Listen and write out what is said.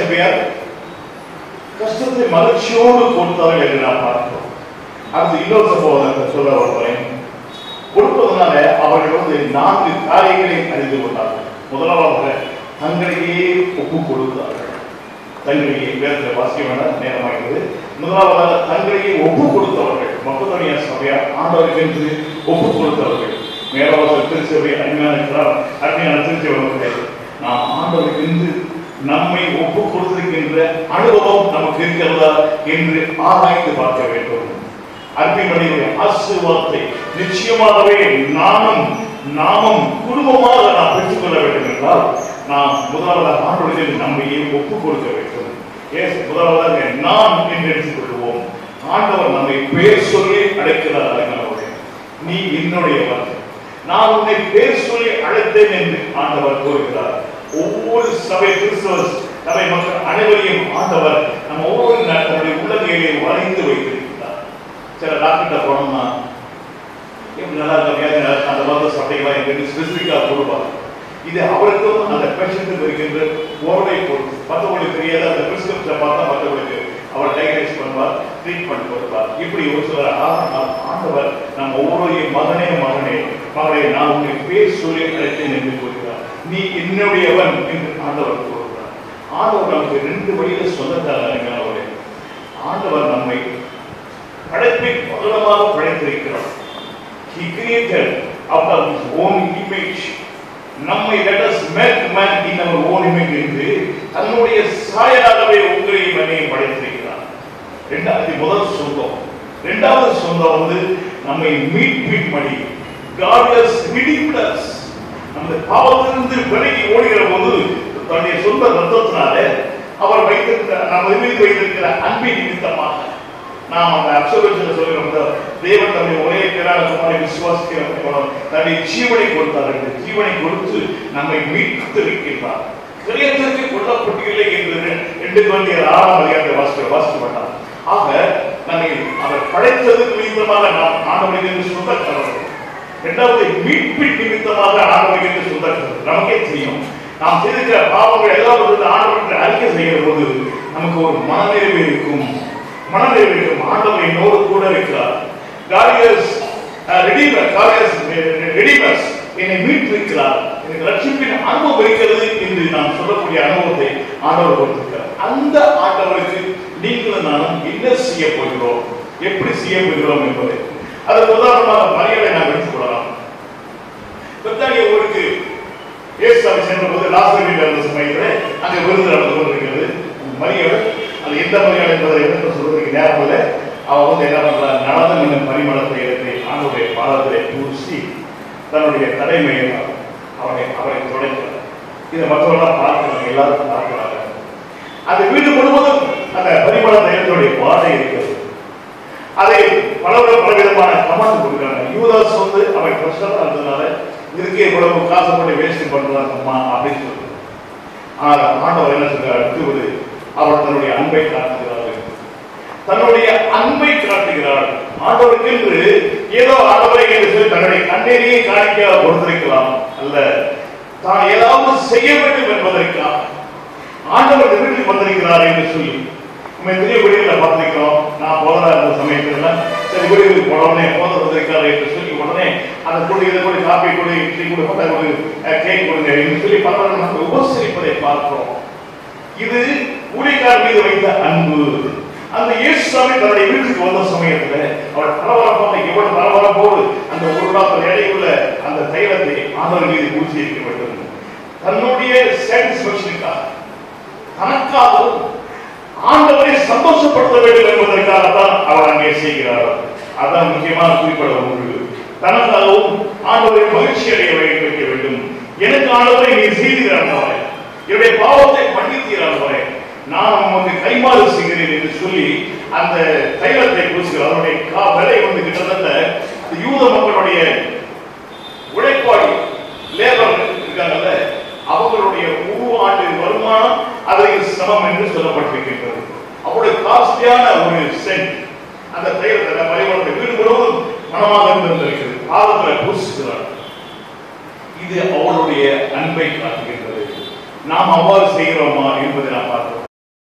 சபையார் கஷ்டத்தை மகிழ்ச்சியோடு கொடுத்தார்கள் என்று நாம் பார்க்கிறோம் அடுத்து இன்னொரு சம்பவம் சொல்ல வருகிறேன் கொடுப்பதனால அவர்கள் வந்து நான்கு காரியங்களை அறிந்து கொண்டார்கள் முதலாவதாக தங்களையே ஒப்பு கொடுத்தார்கள் தங்களையே வேதத்தில் வாசிக்க வேண்டாம் நேரமாகிறது முதலாவதாக தங்களையே ஒப்பு கொடுத்தவர்கள் மக்களுடைய சபையார் ஆண்டவருக்கு என்று ஒப்பு கொடுத்தவர்கள் மேலவாசல் திருச்சபை அருமையான இருக்கிறார் அருமையான திருச்சபை நாம் ஆண்டவருக்கு என்று நம்மை ஒப்பு கொடுத்திருக்கின்ற அனுபவம் நமக்கு இருக்கிறதா என்று ஆராய்ந்து பார்க்க வேண்டும் அன்பினுடைய ஆசீர்வாதத்தை நிச்சயமாகவே நானும் நாமும் குடும்பமாக நாம் பெற்றுக்கொள்ள வேண்டும் என்றால் நாம் முதலாவதாக ஆண்டோடு நம்மையே ஒப்புக் கொடுக்க வேண்டும் ஏஸ் முதலாவதாக நான் என்று எடுத்துக்கொள்வோம் ஆண்டவர் நம்மை பெயர் சொல்லி அழைக்கிறார் அறிஞர்களே நீ என்னுடையவர் நான் உன்னை பேர் சொல்லி அழைத்தேன் என்று ஆண்டவர் கூறுகிறார் ஒவ்வொரு சபை கிறிஸ்தவ சபை மக்கள் அனைவரையும் ஆண்டவர் நம்ம ஒவ்வொரு ந- தன்னுடைய உள்ளங்கையிலே வளைந்து வைத்திருக்கிறார் சில டாக்டர்கிட்ட போனோம்னா எப்படி நல்லா இருக்க அந்த மருந்து சாப்பிட்டீங்களா என்று ஸ்பெசிஃபிக்காக கொடுப்பாங்க இது அவருக்கும் அந்த பேஷண்ட்டுக்கு இருக்கின்ற போர்வை பொறுத்து மற்றவங்களுக்கு தெரியாத அந்த பிரிஸ்கிரிப்ஷன் பார்த்தா மற்றவங்களுக்கு அவர் டயக்னைஸ் பண்ணுவார் ட்ரீட்மெண்ட் கொடுப்பார் இப்படி ஒரு சில ஆனால் ஆண்டவர் நம் ஒவ்வொருவரையும் மகனே மகனே மகனே நான் உன்னை பேர் சொல்லி அழைத்தேன் என்று கூறுகிறார் நீ என்னுடையவன் என்று ஆண்டவர் கூறுகிறார் ஆண்டவர் நமக்கு ரெண்டு வழியில சொந்தக்காரங்க அவரே ஆண்டவர் நம்மை படைப்பின் பகலமாக படைத்திருக்கிறார் He created out of his own image. நம்மை let us make man in our own image என்று தன்னுடைய சாயலாகவே உங்களையும் என்னையும் படைத்திருக்கிறார் இரண்டாவது முதல் சொந்தம் இரண்டாவது சொந்தம் வந்து நம்மை மீட்பின் படி God has redeemed us. நம்ம பாவத்திலிருந்து விலகி ஓடுகிற போது தன்னுடைய சொந்த ரத்தத்தினால அவர் வைத்திருக்கிற நம்ம மீது வைத்திருக்கிற அன்பின் நிமித்தமாக நாம் அந்த அப்சர்வேஷன் சொல்கிறோம் இந்த தேவன் தம்முடைய ஒரே பேரான குமாரை விசுவாசிக்கிறோம் தன்னுடைய ஜீவனை கொடுத்தார் என்று ஜீவனை கொடுத்து நம்மை மீட்டு இருக்கின்றார் கிரியத்திற்கு கொல்லப்பட்டில்லை என்று ரெண்டு குழந்தையர் ஆறாம் அதிகாரத்தை வாசிக்க வாசிக்கப்பட்டார் ஆக நம்மை அவர் படைத்ததுக்கு நிமித்தமாக நாம் ஆண்டவனுக்கு என்று சொந்தக்காரர்கள் இரண்டாவது மீட்பின் நிமித்தமாக ஆண்டவனுக்கு என்று சொந்தக்காரர்கள் நமக்கே தெரியும் நாம் செய்திருக்கிற பாவங்கள் எல்லாவற்றையும் ஆண்டவனுக்கு அறிக்கை செய்கிற போது நமக்கு ஒரு மனநிறைவு இருக்கும் மனநிறைவு இருக்கும் ஆண்டவர் என்னோடு கூட இருக்கிறார் காரியஸ் ரெடிமர் காரியஸ் ரெடிமர்ஸ் என்னை மீட்டிருக்கிறார் எனக்கு ரட்சிப்பின் அனுபவம் இருக்கிறது என்று நாம் சொல்லக்கூடிய அனுபவத்தை ஆண்டவர் கொடுத்திருக்கிறார் அந்த ஆண்டவருக்கு நீங்களும் நானும் என்ன செய்ய போகிறோம் எப்படி செய்ய போகிறோம் என்பதை அதற்கு உதாரணமாக மரியாதை நாம் எடுத்துக்கொள்ளலாம் பெத்தானிய ஊருக்கு இயேசுவை சென்ற போது லாசரில் இருந்த சமயத்தில் அங்கே விருது நடந்து கொண்டிருக்கிறது மரியாதை அது எந்த மரியாதை என்பதை எடுத்து சொல்வதற்கு நேரம் இல்லை அவன் வந்து என்ன பண்றான் நடந்து நின்ற பரிமளத்தை எடுத்து ஆண்டுடைய பாதத்திலே பூசி தன்னுடைய தலைமையினால் அவனை அவரை தொடக்கிறார் இதை மற்றவர்களாம் பார்க்கிறாங்க எல்லாரும் பார்க்கிறாங்க அந்த வீடு முழுவதும் அந்த பரிமள தைலத்துடைய வாடை இருக்கிறது அதை பல பலவிதமான கமாந்து கொடுக்குறாங்க யூதாஸ் வந்து அவன் கஷ்டமா இருந்ததுனால இதுக்கு இவ்வளவு காசு போட்டு வேஸ்ட் பண்றாங்கம்மா அப்படின்னு சொல்லுது ஆனால் ஆண்டவர் என்ன சொல்றார் அடுத்து அவர் தன்னுடைய அன்பை காட்டுகிறார் தன்னுடைய அன்பை காட்டுகிறார் ஆண்டவருக்கு என்று ஏதோ ஆண்டவரை என்று சொல்லி தன்னுடைய கண்ணீரையே காணிக்க கொடுத்திருக்கலாம் அல்ல தான் ஏதாவது செய்ய வேண்டும் என்பதற்காக ஆண்டவர் இந்த வீட்டுக்கு வந்திருக்கிறார் என்று சொல்லி நம்ம பெரிய வீடுகளில் பார்த்திருக்கிறோம் நான் போதா இருந்த சமயத்துல சரி வீடுகளுக்கு போனோடனே போதர் வந்திருக்காரு என்று சொல்லி உடனே அதை கொடு இதை கொடு காப்பி கொடு இட்லி கொடு பட்டை கொடு கேக் கொடுங்க என்று சொல்லி பலரும் நமக்கு உபசரிப்பதை பார்க்கிறோம் இது ஊழியக்கார் மீது வைத்த அன்பு அந்த இயேசுசாமி தன்னுடைய வீட்டுக்கு வந்த சமயத்துல அவர் பரபரப்பாக எவ்வளவு பரபரப்போடு அந்த ஒரு நாள் எடையுள்ள அந்த தைலத்தை ஆண்டவர் மீது பூசி இருக்க வேண்டும் தன்னுடைய சாட்டிஸ்பேக்ஷனுக்காக தனக்காகவும் ஆண்டவரை சந்தோஷப்படுத்த வேண்டும் என்பதற்காகத்தான் அவர் அங்கே செய்கிறார் அதான் முக்கியமான குறிப்பிட ஒன்று தனக்காகவும் ஆண்டவரை மகிழ்ச்சி அடைய வைக்க வேண்டும் எனக்கு ஆண்டவரை நீ செய்கிறார் என்னுடைய பாவத்தை மன்னித்தீரானவரே நான் உமக்கு கைமாறு செய்கிறேன் என்று சொல்லி அந்த தைலத்தை பூசுகிறார் அவருடைய கா விலை வந்து கிட்டத்தட்ட இந்த யூத மக்களுடைய உழைப்பாளி லேபர் இருக்காங்கல்ல அவங்களுடைய ஒரு ஆண்டு வருமானம் அதற்கு சமம் என்று சொல்லப்பட்டிருக்கின்றது அவருடைய காஸ்ட்லியான ஒரு சென்ட் அந்த தைலத்தில் பரிமாணத்தை வீடு முழுவதும் மனமாக இருந்திருக்கிறது பாதத்தில் பூசுகிறார் இது அவளுடைய அன்பை காட்டுகின்றது நாம் அவ்வாறு செய்கிறோமா என்பதை நாம்